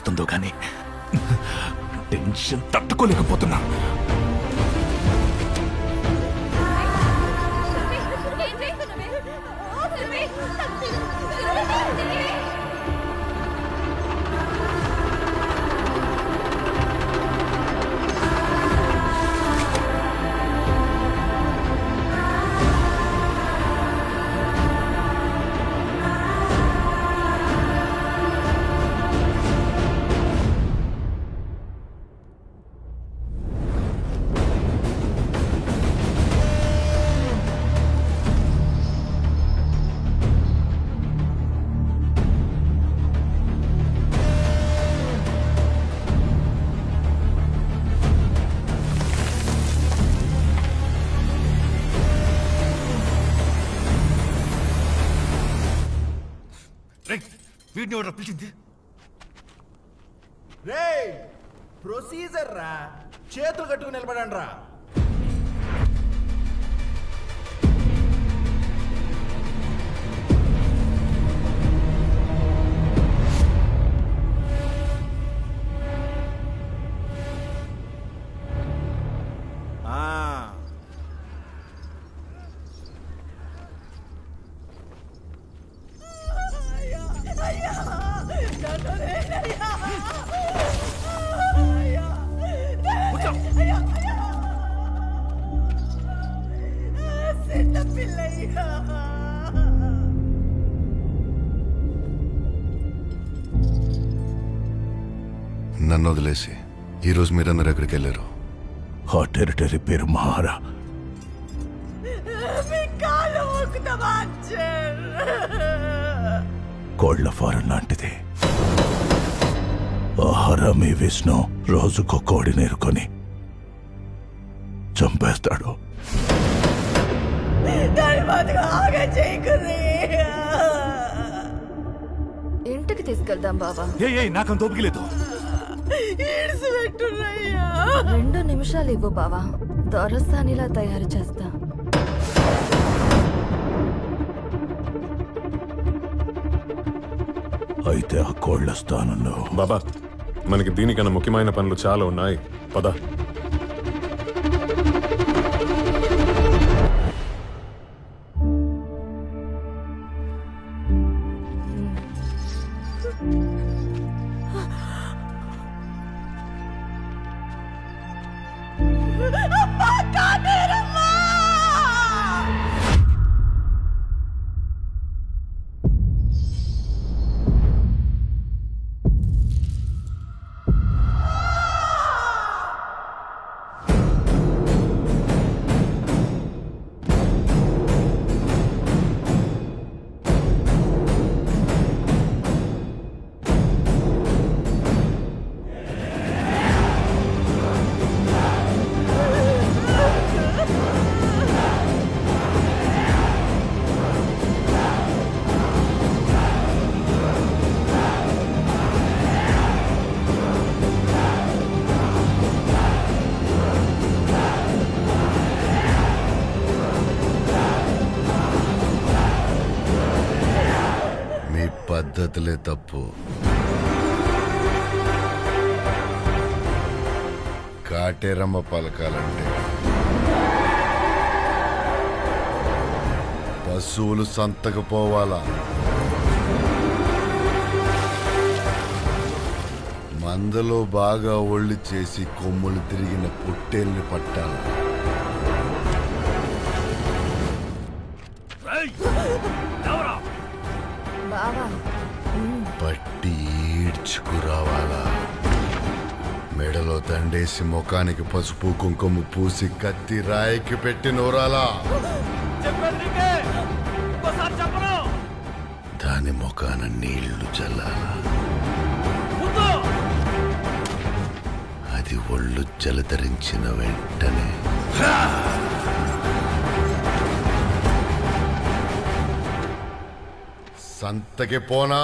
అవుతుందో కానీ టెన్షన్ తట్టుకోలేకపోతున్నా వీడిని ఎవరు పిలిచింది రే ప్రొసీజర్ రా చేతులు కట్టుకుని నిలబడండి రా నన్ను వదిలేసి ఈరోజు మీరందరూ ఎక్కడికి వెళ్ళారు ఆ టెరిటరీ పేరు మహారా కోళ్ల ఫారం లాంటిది ఆహారమి విష్ణు రోజుకో కోడి నేరుకొని చంపేస్తాడు ఇంటికి తీసుకెళ్దాం బావా ఏ ఏ నాకంత ఓపిక లేదు రెండు నిమిషాలు ఇవ్వు బావా దొరసానిలా తయారు చేస్తా అయితే ఆ కోళ్ల స్థానంలో బాబా మనకి దీనికన్నా ముఖ్యమైన పనులు చాలా ఉన్నాయి పద మీ పద్ధతులే తప్పు కాటేరమ్మ పలకాలంటే పశువులు సంతకు పోవాలా మందలో బాగా ఒళ్ళు చేసి కొమ్ములు తిరిగిన పొట్టేల్ని పట్టాలి బావా పట్టి ఈడ్చుకురావాలా మెడలో దండేసి ముఖానికి పసుపు కుంకుమ పూసి కత్తి రాయికి పెట్టి నూరాలా దాని ముఖాన నీళ్లు చల్లాలా అది ఒళ్ళు జలధరించిన వెంటనే సంతకి పోనా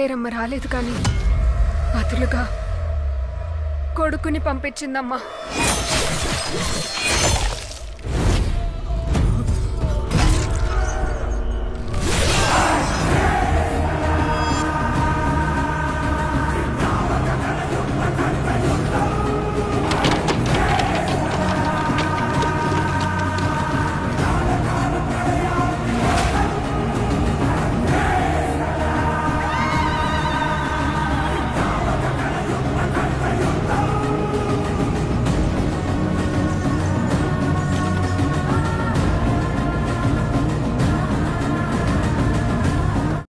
పట్టేరమ్మ రాలేదు కానీ బదులుగా కొడుకుని పంపించిందమ్మా